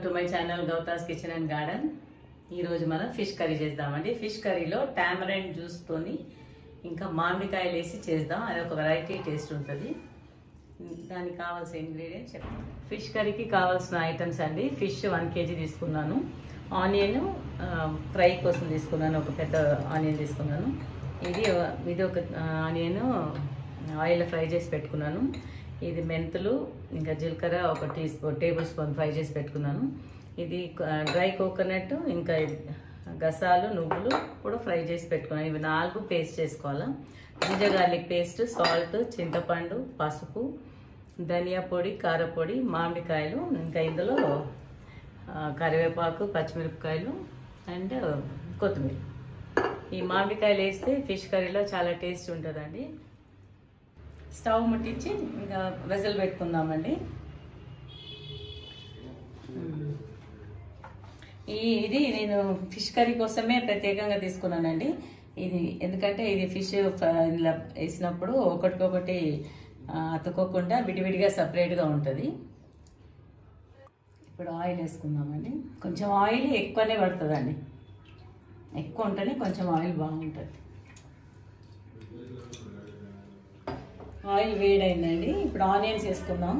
To my channel Gowthas kitchen and garden ఈరోజు మనం fish curry చేద్దామండి ఫిష్ కర్రీలో టామరైన్ జ్యూస్తోని ఇంకా మామిడికాయలు వేసి చేద్దాం అది ఒక వెరైటీ టేస్ట్ ఉంటుంది దానికి కావాల్సిన ఇంగ్రీడియంట్స్ చెప్తాను ఫిష్ కర్రీకి కావాల్సిన ఐటమ్స్ అండి ఫిష్ వన్ కేజీ తీసుకున్నాను ఆనియన్ ఫ్రై కోసం తీసుకున్నాను ఒక పెద్ద ఆనియన్ తీసుకున్నాను ఇది ఇది ఒక ఆనియన్ ఆయిల్ ఫ్రై చేసి పెట్టుకున్నాను ఇది మెంతులు ఇంకా జీలకర్ర ఒక teaspoon tablespoon fry చేసి పెట్టుకున్నాను ఇది డ్రై కోకోనట్ ఇంకా ఇది గసాలు నువ్వులు కూడా ఫ్రై చేసి పెట్టుకున్నాను ఇవి నాలుగు పేస్ట్ చేసుకోవాలా జింజర్ గార్లిక్ పేస్ట్ సాల్ట్ చింతపండు పసుపు ధనియా పొడి కారపొడి మామిడికాయలు ఇంకా ఇందులో ఆ, కరివేపాకు పచ్చిమిరపకాయలు అండ్ కొత్తిమీర ఈ మామిడికాయలు వేస్తే ఫిష్ కర్రీలో చాలా టేస్ట్ ఉంటుందండి స్టవ్ ముట్టించి ఇంకా వెజల్ పెట్టుకుందామండి మ్మ్. ఈ ఇది నేను ఫిష్ కర్రీ కోసమే ప్రత్యేకంగా తీసుకున్నానండి ఇది ఎందుకంటే ఇది ఫిష్ ఇలా వేసినప్పుడు ఒకటికొకటి ఆ, అతుక్కోకుండా విడివిడిగా సపరేట్గా ఉంటుంది ఇప్పుడు ఆయిల్ వేసుకుందామండి కొంచెం ఆయిల్ ఎక్కువనే పడుతుందండి ఎక్కువ ఉంటేనే కొంచెం ఆయిల్ బాగుంటుంది ఆయిల్ వేడైందండి ఇప్పుడు ఆనియన్స్ వేసుకుందాం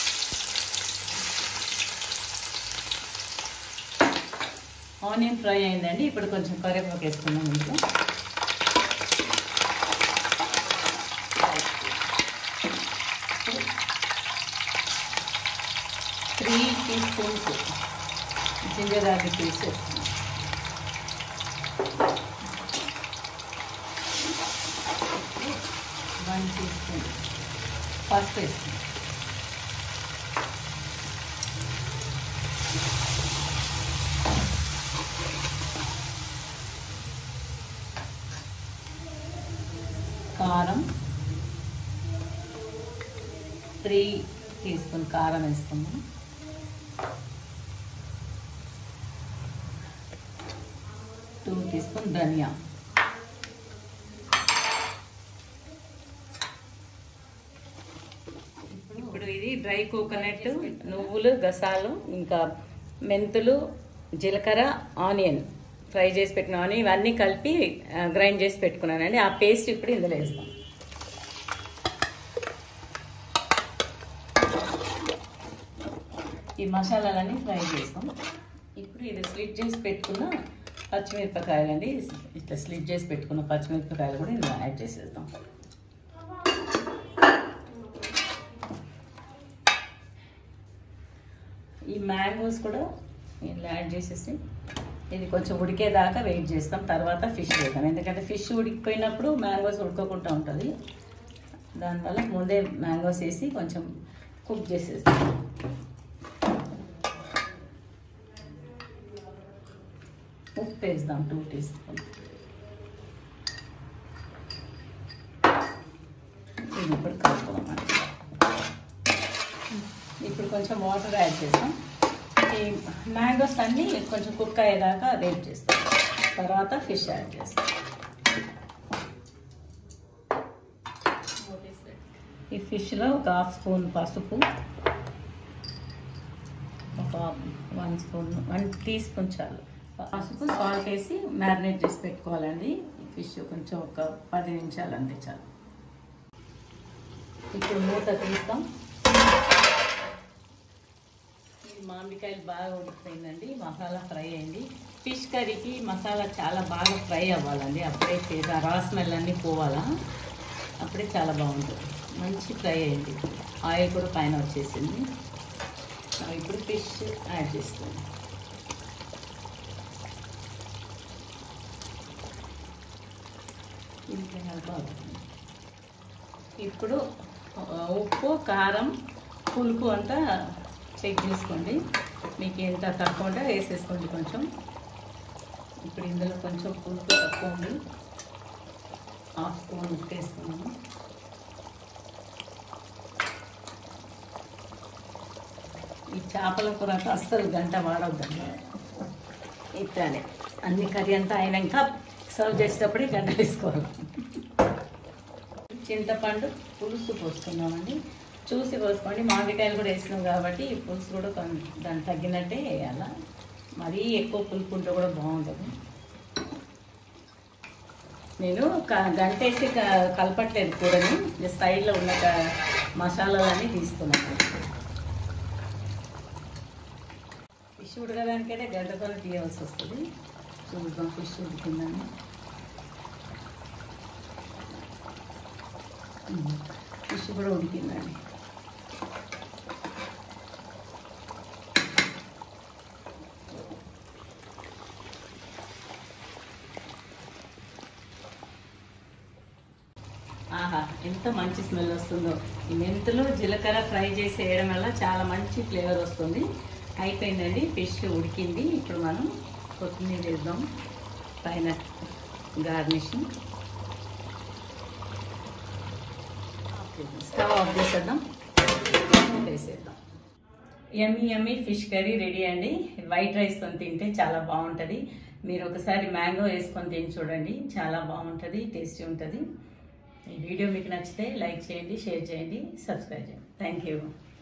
ఆనియన్ ఫ్రై అయిందండి ఇప్పుడు కొంచెం కరివేపాకు వేసుకుందాం ఇంట్లో three teaspoons ginger garlic paste వేస్తున్నాం వన్ టీ స్పూన్ పసుపు వేస్తున్నాం కారం త్రీ టీ స్పూన్ కారం వేసుకున్నాం టూ టీ స్పూన్ ధనియా ఇప్పుడు ఇది డ్రై కోకోనట్ నువ్వులు గసాలు ఇంకా మెంతులు జీలకర్ర ఆనియన్ ఫ్రై చేసి పెట్టిన ఆనియన్ ఇవన్నీ కలిపి గ్రైండ్ చేసి పెట్టుకున్నానండి ఆ పేస్ట్ ఇప్పుడు ఇందులో వేస్తాం ఈ మసాలాలన్నీ ఫ్రై చేస్తాం ఇప్పుడు ఇది స్లిట్ చేసి పెట్టుకున్న పచ్చిమిరపకాయలండి ఇట్లా స్లిట్ చేసి పెట్టుకున్న పచ్చిమిరపకాయలు కూడా ఇందులో యాడ్ చేసేద్దాం ఈ మ్యాంగోస్ కూడా ఇందులో యాడ్ చేసేసి ఇది కొంచెం ఉడికేదాకా వెయిట్ చేస్తాం తర్వాత ఫిష్ వేద్దాం ఎందుకంటే ఫిష్ ఉడికిపోయినప్పుడు మ్యాంగోస్ ఉడకకుండా ఉంటుంది దానివల్ల ముందే మ్యాంగోస్ వేసి కొంచెం కుక్ చేసేస్తాం ఉప్పు వేద్దాం టూ టీ స్పూన్ ఇది ఇప్పుడు కలుపుకోవాలి ఇప్పుడు కొంచెం వాటర్ యాడ్ చేస్తాం ఈ మ్యాంగోస్ అన్నీ కొంచెం కుక్ అయ్యేదాకా వెయిట్ చేస్తాం తర్వాత ఫిష్ యాడ్ చేస్తాం ఈ ఫిష్లో ఒక హాఫ్ స్పూన్ పసుపు ఒక one spoon one teaspoon చాలు పసుపు సాల్ట్ వేసి మ్యారినేట్ చేసి పెట్టుకోవాలండి ఈ ఫిష్ కొంచెం ఒక పది నిమిషాలు అంతే చాలు ఇప్పుడు మూత తీస్తాం ఈ మామిడికాయలు బాగా ఉడికిపోయిందండి మసాలా ఫ్రై అయింది ఫిష్ కర్రీకి మసాలా చాలా బాగా ఫ్రై అవ్వాలండి అప్పుడే చేద్దాం రా స్మెల్ అన్నీ పోవాలా అప్పుడే చాలా బాగుంటుంది మంచి ఫ్రై అయింది ఆయిల్ కూడా పైన వచ్చేసింది ఆ, ఇప్పుడు ఫిష్ యాడ్ చేసుకోండి ఇంట్లో బాగుంటుంది ఇప్పుడు ఆ, ఉప్పు కారం పులుపు అంతా చెక్ చేసుకోండి మీకు ఎంత తక్కువ ఉంటే వేసేసుకోండి కొంచెం ఇప్పుడు ఇందులో కొంచెం పులుపు తక్కువ ఉంది హాఫ్ స్పూన్ ఉప్పు వేసుకున్నాము ఈ చేపల కూర అస్సలు గంట వాడొద్దండి ఇట్లానే అన్ని కర్రీ అంతా అయినాక సర్వ్ చేసేటప్పుడే గంట వేసుకోవాలి చింతపండు పులుసు పోసుకున్నామండి చూసి పోసుకోండి మామిడికాయలు కూడా వేసినాం కాబట్టి ఈ పులుసు కూడా కొంచెం దానికి తగ్గినట్టే వేయాల మరీ ఎక్కువ పులుపు ఉంటే కూడా బాగుండదు నేను క- గంటేసి క- కలపట్లేదు కూరని జస్ట్ సైడ్లో ఉన్న క- మసాలాలన్నీ తీసుకున్నాను ఫిష్ ఉడకడానికైతే గంటతో తీయవలసి వస్తుంది చూద్దాం ఫిష్ ఉడికిందని ఉమ్, ఫిష్ కూడా ఉడికిందండి ఆహా ఎంత మంచి స్మెల్ వస్తుందో ఈ మెంతులు జీలకర్ర ఫ్రై చేసి వేయడం వల్ల చాలా మంచి ఫ్లేవర్ వస్తుంది అయిపోయిందండి ఫిష్ ఉడికింది ఇప్పుడు మనం కొత్తిమీర వేద్దాం పైన గార్నిషింగ్ స్టవ్ ఆఫ్ చేసేద్దాం వేసేద్దాం yummy yummy fish curry ready అండి వైట్ రైస్తో తింటే చాలా బాగుంటుంది మీరు ఒకసారి మ్యాంగో వేసుకొని తిని చూడండి చాలా బాగుంటుంది టేస్టీ ఉంటుంది ఈ వీడియో మీకు నచ్చితే లైక్ చేయండి షేర్ చేయండి సబ్స్క్రైబ్ చేయండి థ్యాంక్ యూ